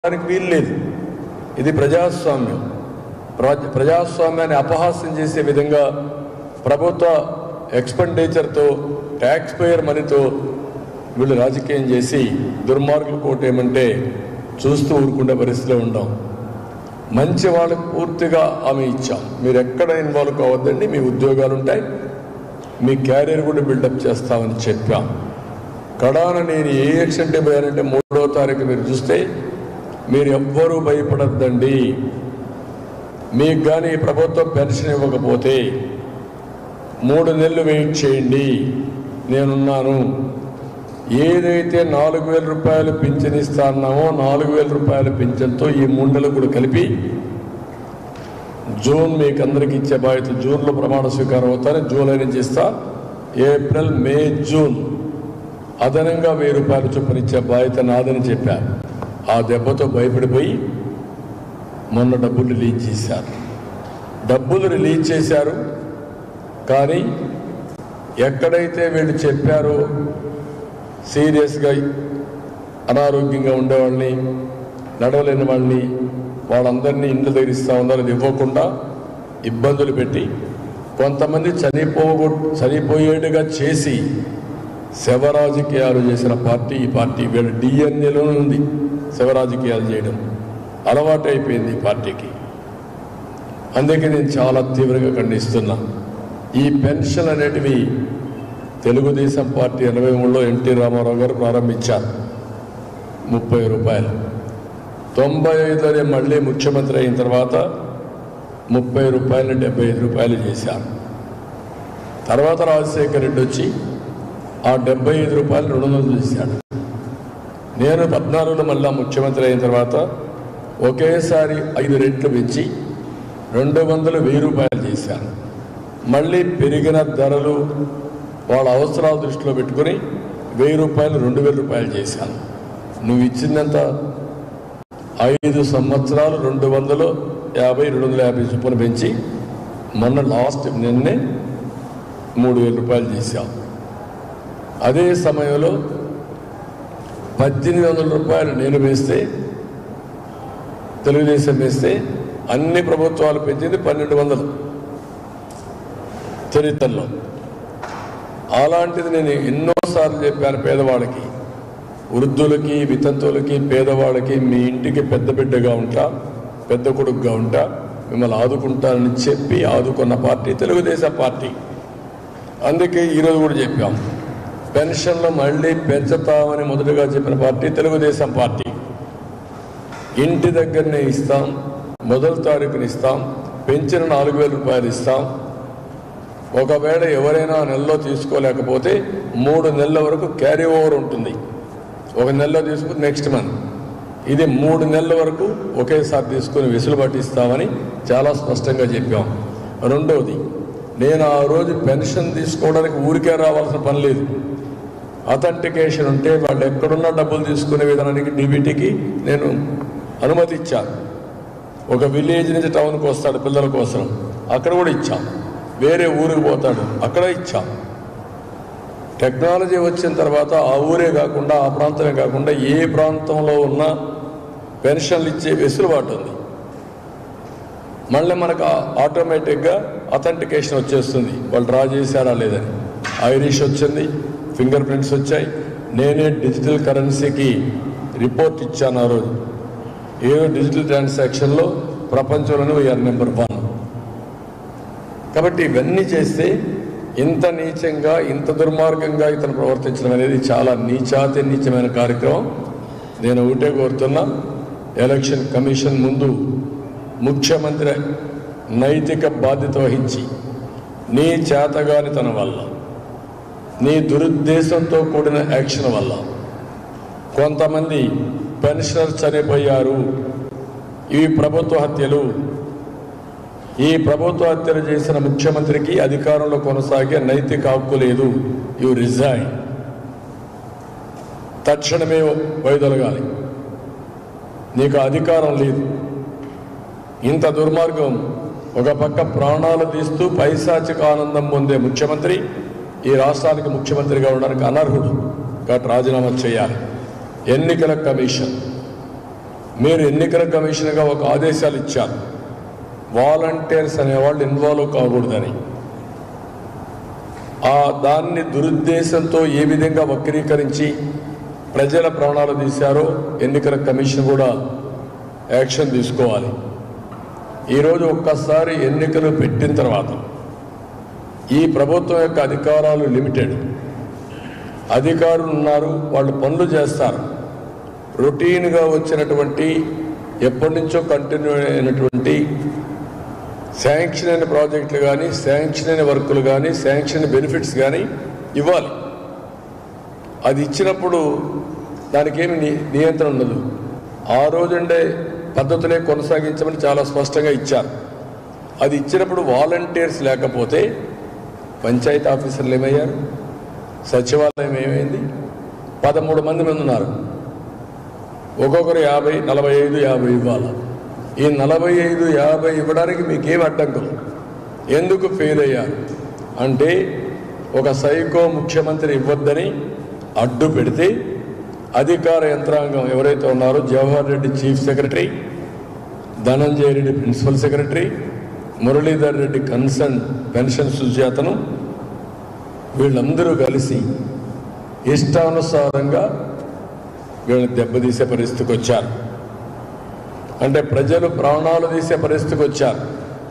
దానికి వీలు లేదు ఇది ప్రజాస్వామ్యం ప్రజ- ప్రజాస్వామ్యాన్ని అపహాస్యం చేసే విధంగా ప్రభుత్వ ఎక్స్పెండిచర్తో ట్యాక్స్ పేయర్ మనీతో వీళ్ళు రాజకీయం చేసి దుర్మార్గులు కోటేయమంటే చూస్తూ ఊరుకునే పరిస్థితిలో ఉండాం మంచి వాళ్ళకు పూర్తిగా హామీ ఇచ్చాం మీరు ఎక్కడ ఇన్వాల్వ్ కావద్దండి మీ ఉద్యోగాలు ఉంటాయి మీ క్యారియర్ కూడా బిల్డప్ చేస్తామని చెప్పాం కడాన నేను ఏ యాక్సిడెంట్ పోయానంటే మూడో తారీఖు మీరు చూస్తే మీరు ఎవ్వరూ భయపడద్దండి మీకు కానీ ఈ ప్రభుత్వం పెన్షన్ ఇవ్వకపోతే మూడు నెలలు వెయిట్ చేయండి నేనున్నాను ఏదైతే నాలుగు వేల రూపాయలు పింఛన్ ఇస్తా అన్నామో నాలుగు వేల రూపాయల పింఛన్తో ఈ మూడలు కూడా కలిపి జూన్ మీకు అందరికి ఇచ్చే బాధ్యత జూన్లో ప్రమాణ స్వీకారం అవుతారని జూలై నుంచి ఇస్తా ఏప్రిల్ మే జూన్ అదనంగా వెయ్యి రూపాయలు చొప్పున ఇచ్చే బాధ్యత నాదని చెప్పారు ఆ దెబ్బతో భయపడిపోయి మొన్న డబ్బులు రిలీజ్ చేశారు డబ్బులు రిలీజ్ చేశారు కానీ ఎక్కడైతే వీళ్ళు చెప్పారో సీరియస్గా అనారోగ్యంగా ఉండేవాళ్ళని నడవలేని వాళ్ళని వాళ్ళందరినీ ఇండ్ల దగ్గర ఇస్తా ఉన్నారు అది ఇవ్వకుండా ఇబ్బందులు పెట్టి కొంతమంది చనిపోగొ చనిపోయేట్టుగా చేసి శవ రాజకీయాలు చేసిన పార్టీ ఈ పార్టీ వీళ్ళ డిఎన్ఏలో ఉంది శవ రాజకీయాలు చేయడం అలవాటు అయిపోయింది ఈ పార్టీకి అందుకే నేను చాలా తీవ్రంగా ఖండిస్తున్నా ఈ పెన్షన్ అనేటివి తెలుగుదేశం పార్టీ ఎనభై మూడులో ఎన్టీ రామారావు గారు ప్రారంభించారు ముప్పై రూపాయలు తొంభై ఐదులోనే మళ్ళీ ముఖ్యమంత్రి అయిన తర్వాత ముప్పై రూపాయలు డెబ్బై ఐదు రూపాయలు చేశారు తర్వాత రాజశేఖర రెడ్డి వచ్చి ఆ డెబ్బై ఐదు రూపాయలు రెండు వందలు చేశాడు నేను పద్నాలుగులో మళ్ళా ముఖ్యమంత్రి అయిన తర్వాత ఒకేసారి ఐదు రెట్లు పెంచి రెండు వందలు వెయ్యి రూపాయలు చేశాను మళ్ళీ పెరిగిన ధరలు వాళ్ళ అవసరాల దృష్టిలో పెట్టుకొని వెయ్యి రూపాయలు రెండు వేల రూపాయలు చేశాను నువ్వు ఇచ్చిందంత ఐదు సంవత్సరాలు రెండు వందలు యాభై రెండు వందల యాభై చొప్పున పెంచి మొన్న లాస్ట్ నిన్నే మూడు వేల రూపాయలు చేశాం అదే సమయంలో పద్దెనిమిది వందల రూపాయలు నేను వేస్తే తెలుగుదేశం వేస్తే అన్ని ప్రభుత్వాలు పెంచింది పన్నెండు వందలు చరిత్రలో అలాంటిది నేను ఎన్నోసార్లు చెప్పాను పేదవాళ్ళకి వృద్ధులకి వితంతువులకి పేదవాళ్ళకి మీ ఇంటికి పెద్ద బిడ్డగా ఉంటా పెద్ద కొడుకుగా ఉంటా మిమ్మల్ని ఆదుకుంటానని చెప్పి ఆదుకున్న పార్టీ తెలుగుదేశం పార్టీ అందుకే ఈరోజు కూడా చెప్పాం పెన్షన్లు మళ్ళీ పెంచుతామని మొదటగా చెప్పిన పార్టీ తెలుగుదేశం పార్టీ ఇంటి దగ్గరనే ఇస్తాం మొదటి తారీఖుని ఇస్తాం పెంచిన నాలుగు వేల రూపాయలు ఇస్తాం ఒకవేళ ఎవరైనా నెలలో తీసుకోలేకపోతే మూడు నెలల వరకు క్యారీ ఓవర్ ఉంటుంది ఒక నెలలో తీసుకుని నెక్స్ట్ మంత్ ఇది మూడు నెలల వరకు ఒకేసారి తీసుకుని వెసులుబాటు ఇస్తామని చాలా స్పష్టంగా చెప్పాం రెండవది నేను ఆ రోజు పెన్షన్ తీసుకోవడానికి ఊరికే రావాల్సిన పని లేదు అథెంటికేషన్ ఉంటే వాళ్ళు ఎక్కడున్నా డబ్బులు తీసుకునే విధానానికి డీబీటీకి నేను అనుమతి ఇచ్చాను ఒక విలేజ్ నుంచి టౌన్కి వస్తాడు పిల్లల కోసం అక్కడ కూడా ఇచ్చాం వేరే ఊరికి పోతాడు అక్కడ ఇచ్చాం టెక్నాలజీ వచ్చిన తర్వాత ఆ ఊరే కాకుండా ఆ ప్రాంతమే కాకుండా ఏ ప్రాంతంలో ఉన్న పెన్షన్లు ఇచ్చే వెసులుబాటు ఉంది మళ్ళీ మనకు ఆటోమేటిక్గా అథెంటికేషన్ వచ్చేస్తుంది వాళ్ళు డ్రా చేశారా లేదని ఐరిష్ వచ్చింది ఫింగర్ ప్రింట్స్ వచ్చాయి నేనే డిజిటల్ కరెన్సీకి రిపోర్ట్ ఇచ్చాను ఆ రోజు ఏ డిజిటల్ ట్రాన్సాక్షన్లో ప్రపంచంలోనే వీఆర్ నెంబర్ వన్ కాబట్టి ఇవన్నీ చేస్తే ఇంత నీచంగా ఇంత దుర్మార్గంగా ఇతను ప్రవర్తించడం అనేది చాలా నీచాతి నీచమైన కార్యక్రమం నేను ఒకటే కోరుతున్నా ఎలక్షన్ కమిషన్ ముందు ముఖ్యమంత్రి నైతిక బాధ్యత వహించి నీ చేతగానితన వల్ల నీ దురుద్దేశంతో కూడిన యాక్షన్ వల్ల కొంతమంది పెన్షనర్ చనిపోయారు ఇవి ప్రభుత్వ హత్యలు ఈ ప్రభుత్వ హత్యలు చేసిన ముఖ్యమంత్రికి అధికారంలో కొనసాగే నైతిక హక్కు లేదు యు రిజైన్ తక్షణమే వైదొలగాలి నీకు అధికారం లేదు ఇంత దుర్మార్గం ఒక పక్క ప్రాణాలు తీస్తూ పైశాచిక ఆనందం పొందే ముఖ్యమంత్రి ఈ రాష్ట్రానికి ముఖ్యమంత్రిగా ఉండడానికి అనర్హుడు కాబట్టి రాజీనామా చేయాలి ఎన్నికల కమిషన్ మీరు ఎన్నికల కమిషన్గా ఒక ఆదేశాలు ఇచ్చారు వాలంటీర్స్ అనేవాళ్ళు ఇన్వాల్వ్ కాకూడదని ఆ దాన్ని దురుద్దేశంతో ఏ విధంగా వక్రీకరించి ప్రజల ప్రాణాలు తీశారో ఎన్నికల కమిషన్ కూడా యాక్షన్ తీసుకోవాలి ఈరోజు ఒక్కసారి ఎన్నికలు పెట్టిన తర్వాత ఈ ప్రభుత్వం యొక్క అధికారాలు లిమిటెడ్ అధికారులు ఉన్నారు వాళ్ళు పనులు చేస్తారు రొటీన్గా వచ్చినటువంటి ఎప్పటి నుంచో కంటిన్యూ అయినటువంటి శాంక్షన్ అయిన ప్రాజెక్టులు కానీ శాంక్షన్ అయిన వర్కులు కానీ శాంక్షన్ బెనిఫిట్స్ కానీ ఇవ్వాలి అది ఇచ్చినప్పుడు దానికి ఏమి ని- నియంత్రణ ఉండదు ఆ రోజుండే పద్ధతులే కొనసాగించమని చాలా స్పష్టంగా ఇచ్చారు అది ఇచ్చినప్పుడు వాలంటీర్స్ లేకపోతే పంచాయతీ ఆఫీసర్లు ఏమయ్యారు సచివాలయం ఏమైంది పదమూడు మంది మంది ఉన్నారు ఒక్కొక్కరు యాభై నలభై ఐదు యాభై ఇవ్వాలి ఈ నలభై ఐదు యాభై ఇవ్వడానికి మీకేం అడ్డంకులు ఎందుకు ఫెయిల్ అయ్యారు అంటే ఒక సైకో ముఖ్యమంత్రి ఇవ్వద్దని అడ్డు పెడితే అధికార యంత్రాంగం ఎవరైతే ఉన్నారో Jawahar Reddy chief secretary Dhananjaya Reddy principal secretary Muralidhar Reddy concern pension సుజాతను వీళ్ళందరూ కలిసి ఇష్టానుసారంగా వీళ్ళని దెబ్బతీసే పరిస్థితికి వచ్చారు అంటే ప్రజలు ప్రాణాలు తీసే పరిస్థితికి వచ్చారు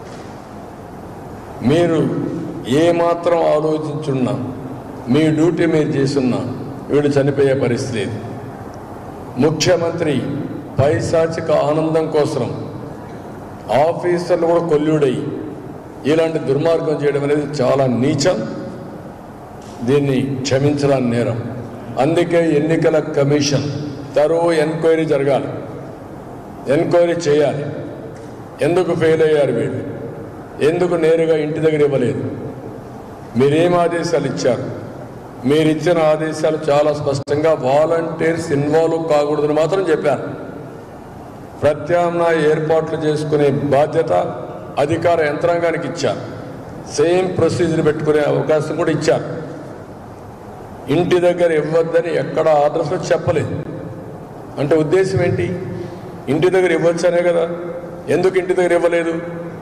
మీరు ఏమాత్రం ఆలోచించున్నా మీ డ్యూటీ మీరు చేస్తున్నా వీడు చనిపోయే పరిస్థితి లేదు ముఖ్యమంత్రి పైశాచిక ఆనందం కోసం ఆఫీసర్లు కూడా కొల్లుడై ఇలాంటి దుర్మార్గం చేయడం అనేది చాలా నీచం దీన్ని క్షమించడానికి నేరం అందుకే ఎన్నికల కమిషన్ తరువు ఎంక్వైరీ జరగాలి ఎంక్వైరీ చేయాలి ఎందుకు ఫెయిల్ అయ్యారు వీళ్ళు ఎందుకు నేరుగా ఇంటి దగ్గర ఇవ్వలేదు మీరేం ఆదేశాలు ఇచ్చారు మీరు ఇచ్చిన ఆదేశాలు చాలా స్పష్టంగా వాలంటీర్స్ ఇన్వాల్వ్ కాకూడదని మాత్రం చెప్పారు ప్రత్యామ్నాయ ఏర్పాట్లు చేసుకునే బాధ్యత అధికార యంత్రాంగానికి ఇచ్చారు సేమ్ ప్రొసీజర్ పెట్టుకునే అవకాశం కూడా ఇచ్చారు ఇంటి దగ్గర ఇవ్వద్దని ఎక్కడ ఆర్డర్స్లో చెప్పలేదు అంటే ఉద్దేశం ఏంటి ఇంటి దగ్గర ఇవ్వచ్చనే కదా ఎందుకు ఇంటి దగ్గర ఇవ్వలేదు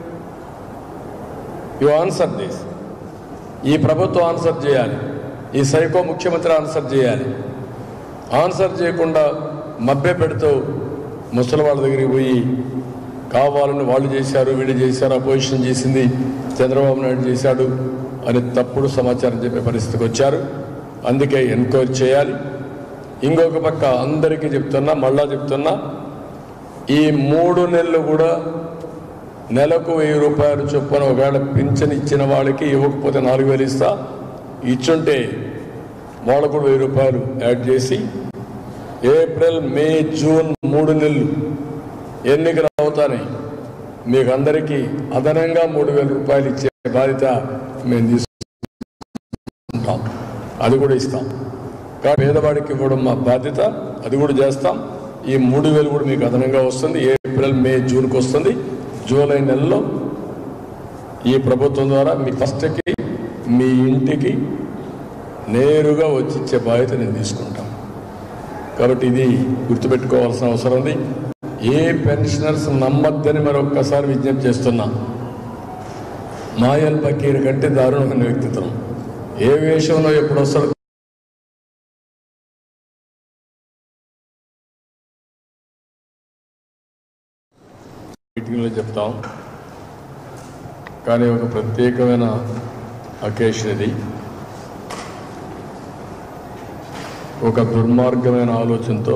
యు ఆన్సర్ దిస్ ఈ ప్రభుత్వం ఆన్సర్ చేయాలి ఈ సైకో ముఖ్యమంత్రి ఆన్సర్ చేయాలి ఆన్సర్ చేయకుండా మభ్య పెడుతూ ముసలి వాళ్ళ దగ్గరికి పోయి కావాలని వాళ్ళు చేశారు వీళ్ళు చేశారు అపోజిషన్ చేసింది చంద్రబాబు నాయుడు చేశాడు అని తప్పుడు సమాచారం చెప్పే పరిస్థితికి వచ్చారు అందుకే ఎన్క్వైరీ చేయాలి ఇంకొక పక్క అందరికీ చెప్తున్నా మళ్ళా చెప్తున్నా ఈ మూడు నెలలు కూడా నెలకు వెయ్యి రూపాయలు చొప్పున ఒకవేళ పింఛన్ ఇచ్చిన వాళ్ళకి ఇవ్వకపోతే నాలుగు వేలు ఇస్తా ఇచ్చుంటే వాళ్ళకు కూడా వెయ్యి రూపాయలు యాడ్ చేసి ఏప్రిల్ మే జూన్ మూడు నెలలు ఎన్నికలు అవుతానే మీకు అందరికీ అదనంగా మూడు వేల రూపాయలు ఇచ్చే బాధ్యత మేము తీసుకుంటాం అది కూడా ఇస్తాం కాబట్టి పేదవాడికి ఇవ్వడం మా బాధ్యత అది కూడా చేస్తాం ఈ మూడు వేలు కూడా మీకు అదనంగా వస్తుంది ఏప్రిల్ మే జూన్కి వస్తుంది జూలై నెలలో ఈ ప్రభుత్వం ద్వారా మీ ఫస్ట్కి మీ ఇంటికి నేరుగా వచ్చి ఇచ్చే బాధ్యత నేను తీసుకుంటాను కాబట్టి ఇది గుర్తుపెట్టుకోవాల్సిన అవసరం ఉంది ఏ పెన్షనర్స్ నమ్మద్దని మరొక్కసారి విజ్ఞప్తి చేస్తున్నా మాయల్ పకీర్ కంటే దారుణమైన వ్యక్తిత్వం ఏ వేషంలో ఎప్పుడు వస్తాడో మీటింగ్లో చెప్తాం కానీ ఒక ప్రత్యేకమైన అకేషన్ ఇది ఒక దుర్మార్గమైన ఆలోచనతో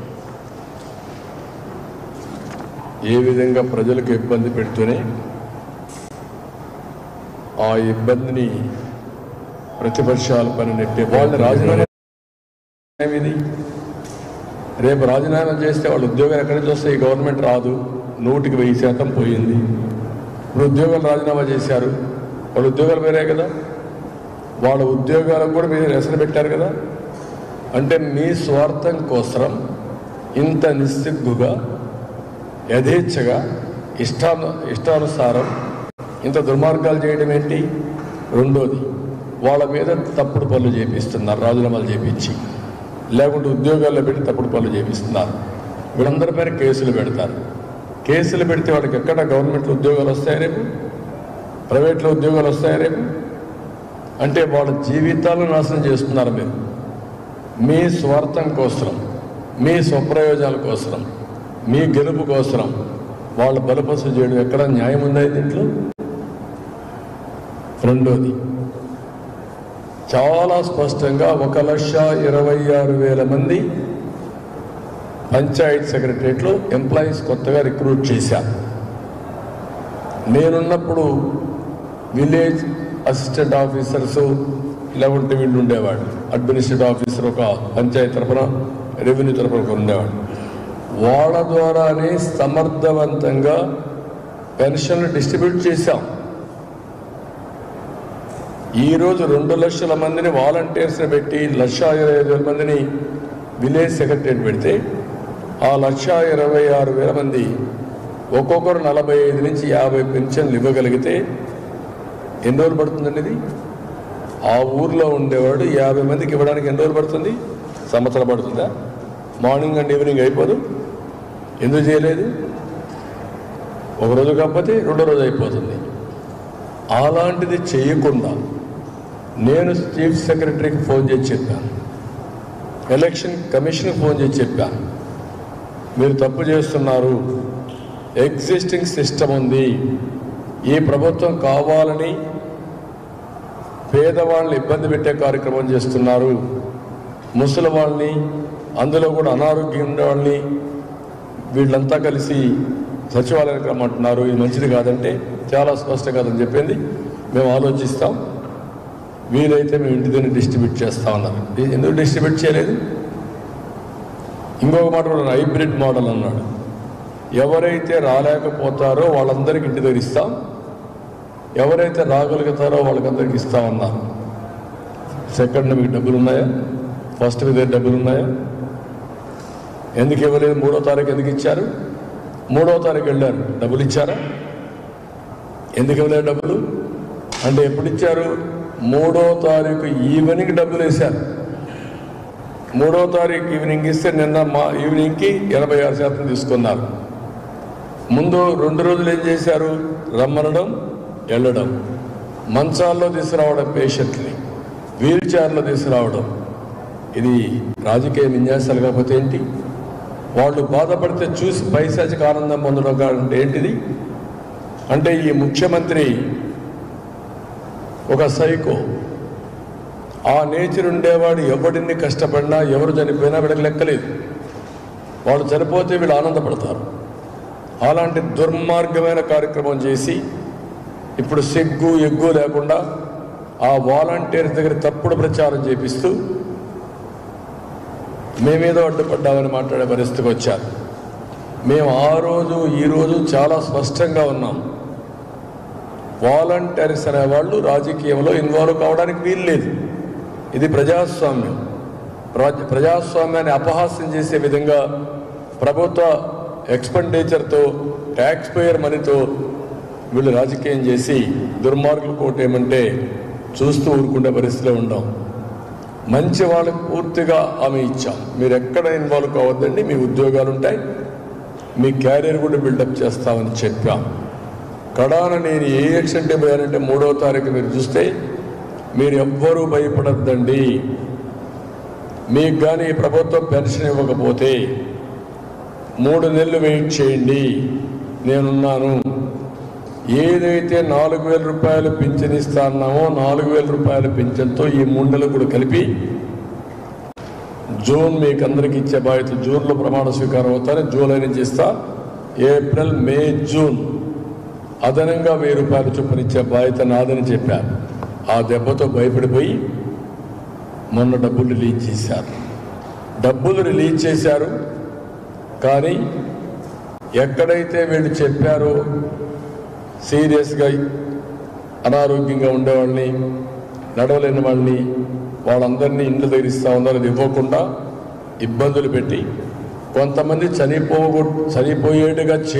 ఏ విధంగా ప్రజలకు ఇబ్బంది పెడుతూనే ఆ ఇబ్బందిని ప్రతిపక్షాల పని నెట్టే వాళ్ళని రాజీనామా ఇది రేపు రాజీనామా చేస్తే వాళ్ళ ఉద్యోగాలు ఎక్కడి నుంచి వస్తాయి ఈ గవర్నమెంట్ రాదు నూటికి వెయ్యి శాతం పోయింది ఇప్పుడు ఉద్యోగాలు రాజీనామా చేశారు వాళ్ళ ఉద్యోగాలు వేరే కదా వాళ్ళ ఉద్యోగాలకు కూడా మీరు రెసలు పెట్టారు కదా అంటే మీ స్వార్థం కోసం ఇంత నిస్సిగ్గుగా యథేచ్ఛగా ఇష్టాను ఇష్టానుసారం ఇంత దుర్మార్గాలు చేయడం ఏంటి రెండోది వాళ్ళ మీద తప్పుడు పనులు చేపిస్తున్నారు రాజీనామాలు చేపించి లేకుంటే ఉద్యోగాల్లో పెట్టి తప్పుడు పనులు చేపిస్తున్నారు వీళ్ళందరిపైన కేసులు పెడతారు కేసులు పెడితే వాళ్ళకి ఎక్కడ గవర్నమెంట్ ఉద్యోగాలు వస్తాయి రేపు ప్రైవేట్లో ఉద్యోగాలు వస్తాయి రేపు అంటే వాళ్ళ జీవితాలను నాశనం చేస్తున్నారు మీరు మీ స్వార్థం కోసం మీ స్వప్రయోజనాల కోసం మీ గెలుపు కోసం వాళ్ళ బలపసు చేయడం ఎక్కడ న్యాయం ఉందా దీంట్లో రెండోది చాలా స్పష్టంగా ఒక లక్ష ఇరవై ఆరు వేల మంది పంచాయత్ సెక్రటరియట్లో ఎంప్లాయీస్ కొత్తగా రిక్రూట్ చేశారు నేనున్నప్పుడు విలేజ్ అసిస్టెంట్ ఆఫీసర్స్ లేకుంటే వీళ్ళు ఉండేవాడు అడ్మినిస్ట్రేటివ్ ఆఫీసర్ ఒక పంచాయతీ తరఫున రెవెన్యూ తరఫున ఒకరు ఉండేవాడు వాళ్ళ ద్వారానే సమర్థవంతంగా పెన్షన్లు డిస్ట్రిబ్యూట్ చేశాం ఈరోజు రెండు లక్షల మందిని వాలంటీర్స్ని పెట్టి లక్ష ఇరవై ఐదు వేల మందిని విలేజ్ సెక్రటరీ పెడితే ఆ లక్ష ఇరవై ఆరు వేల మంది ఒక్కొక్కరు నలభై ఐదు నుంచి యాభై పెన్షన్లు ఇవ్వగలిగితే ఎన్ని రోజులు పడుతుందండి ఇది ఆ ఊర్లో ఉండేవాడు యాభై మందికి ఇవ్వడానికి ఎన్ని రోజులు పడుతుంది సంవత్సరం పడుతుందా మార్నింగ్ అండ్ ఈవినింగ్ అయిపోదు ఎందుకు చేయలేదు ఒక రోజు కాకపోతే రెండో రోజు అయిపోతుంది అలాంటిది చేయకుండా నేను చీఫ్ సెక్రటరీకి ఫోన్ చేసి చెప్పాను ఎలక్షన్ కమిషన్కి ఫోన్ చేసి చెప్పాను మీరు తప్పు చేస్తున్నారు ఎగ్జిస్టింగ్ సిస్టమ్ ఉంది ఈ ప్రభుత్వం కావాలని పేదవాళ్ళని ఇబ్బంది పెట్టే కార్యక్రమం చేస్తున్నారు ముసలి వాళ్ళని అందులో కూడా అనారోగ్యం ఉండే వాళ్ళని వీళ్ళంతా కలిసి సచివాలయానికి రమ్మంటున్నారు ఇది మంచిది కాదంటే చాలా స్పష్టం కాదని చెప్పింది మేము ఆలోచిస్తాం వీలైతే మేము ఇంటి దగ్గర డిస్ట్రిబ్యూట్ చేస్తా ఉన్నారు ఇది ఎందుకు డిస్ట్రిబ్యూట్ చేయలేదు ఇంకొక మాట కూడా హైబ్రిడ్ మోడల్ అన్నాడు ఎవరైతే రాలేకపోతారో వాళ్ళందరికీ ఇంటి దగ్గర ఇస్తాం ఎవరైతే రాగలుగుతారో వాళ్ళకందరికి ఇస్తామన్నారు సెకండ్ మీకు డబ్బులు ఉన్నాయా ఫస్ట్ మీ దగ్గర డబ్బులు ఉన్నాయా ఎందుకు ఇవ్వలేదు మూడో తారీఖు ఎందుకు ఇచ్చారు మూడో తారీఖు వెళ్ళారు డబ్బులు ఇచ్చారా ఎందుకు ఇవ్వలేదు డబ్బులు అంటే ఎప్పుడు ఇచ్చారు మూడో తారీఖు ఈవినింగ్ డబ్బులు వేశారు మూడో తారీఖు ఈవినింగ్ ఇస్తే నిన్న మా ఈవినింగ్కి ఎనభై ఆరు శాతం తీసుకున్నారు ముందు రెండు రోజులు ఏం చేశారు రమ్మనడం వెళ్ళడం మంచాల్లో తీసుకురావడం పేషెంట్ని వీల్ చైర్లో తీసుకురావడం ఇది రాజకీయ విన్యాసాలు కాకపోతే ఏంటి వాళ్ళు బాధపడితే చూసి పైశాచిక ఆనందం పొందడం కాదంటే ఏంటిది అంటే ఈ ముఖ్యమంత్రి ఒక సైకో ఆ నేచర్ ఉండేవాడు ఎవడిని కష్టపడినా ఎవరు చనిపోయినా వీళ్ళకి లెక్కలేదు వాళ్ళు చనిపోతే వీళ్ళు ఆనందపడతారు అలాంటి దుర్మార్గమైన కార్యక్రమం చేసి ఇప్పుడు సిగ్గు ఎగ్గు లేకుండా ఆ వాలంటీర్స్ దగ్గర తప్పుడు ప్రచారం చేపిస్తూ మేమేదో అడ్డుపడ్డామని మాట్లాడే పరిస్థితికి వచ్చారు మేము ఆ రోజు ఈ రోజు చాలా స్పష్టంగా ఉన్నాం వాలంటీర్స్ అనేవాళ్ళు రాజకీయంలో ఇన్వాల్వ్ కావడానికి వీలు లేదు ఇది ప్రజాస్వామ్యం ప్రజ- ప్రజాస్వామ్యాన్ని అపహాస్యం చేసే విధంగా ప్రభుత్వ ఎక్స్పెండిచర్తో ట్యాక్స్ పేయర్ మనీతో వీళ్ళు రాజకీయం చేసి దుర్మార్గులు కోటేమంటే చూస్తూ ఊరుకునే పరిస్థితిలో ఉండాం మంచి వాళ్ళకి పూర్తిగా హామీ ఇచ్చాం మీరు ఎక్కడ ఇన్వాల్వ్ కావద్దండి మీ ఉద్యోగాలు ఉంటాయి మీ క్యారియర్ కూడా బిల్డప్ చేస్తామని చెప్పాం కడాన నేను ఏ యాక్సిడెంట్ పోయానంటే మూడో తారీఖు మీరు చూస్తే మీరు ఎవ్వరూ భయపడద్దండి మీకు కానీ ఈ ప్రభుత్వం పెన్షన్ ఇవ్వకపోతే మూడు నెలలు వెయిట్ చేయండి నేనున్నాను ఏదైతే నాలుగు వేల రూపాయలు పింఛన్ ఇస్తా అన్నామో నాలుగు వేల రూపాయల పింఛన్తో ఈ మూడు నెలలు కూడా కలిపి జూన్ మీకు అందరికి ఇచ్చే బాధ్యత జూన్లో ప్రమాణ స్వీకారం అవుతారు జూలై నుంచి ఇస్తా ఏప్రిల్ మే జూన్ అదనంగా వెయ్యి రూపాయలు చొప్పున ఇచ్చే బాధ్యత నాదని చెప్పారు ఆ దెబ్బతో భయపడిపోయి మొన్న డబ్బులు రిలీజ్ చేశారు డబ్బులు రిలీజ్ చేశారు కానీ ఎక్కడైతే వీళ్ళు చెప్పారో సీరియస్గా అనారోగ్యంగా ఉండేవాళ్ళని నడవలేని వాళ్ళని వాళ్ళందరినీ ఇండ్ల దగ్గర ఇస్తా ఉన్నారు అది ఇవ్వకుండా ఇబ్బందులు పెట్టి కొంతమంది చనిపోగొ చనిపోయేట్టుగా చే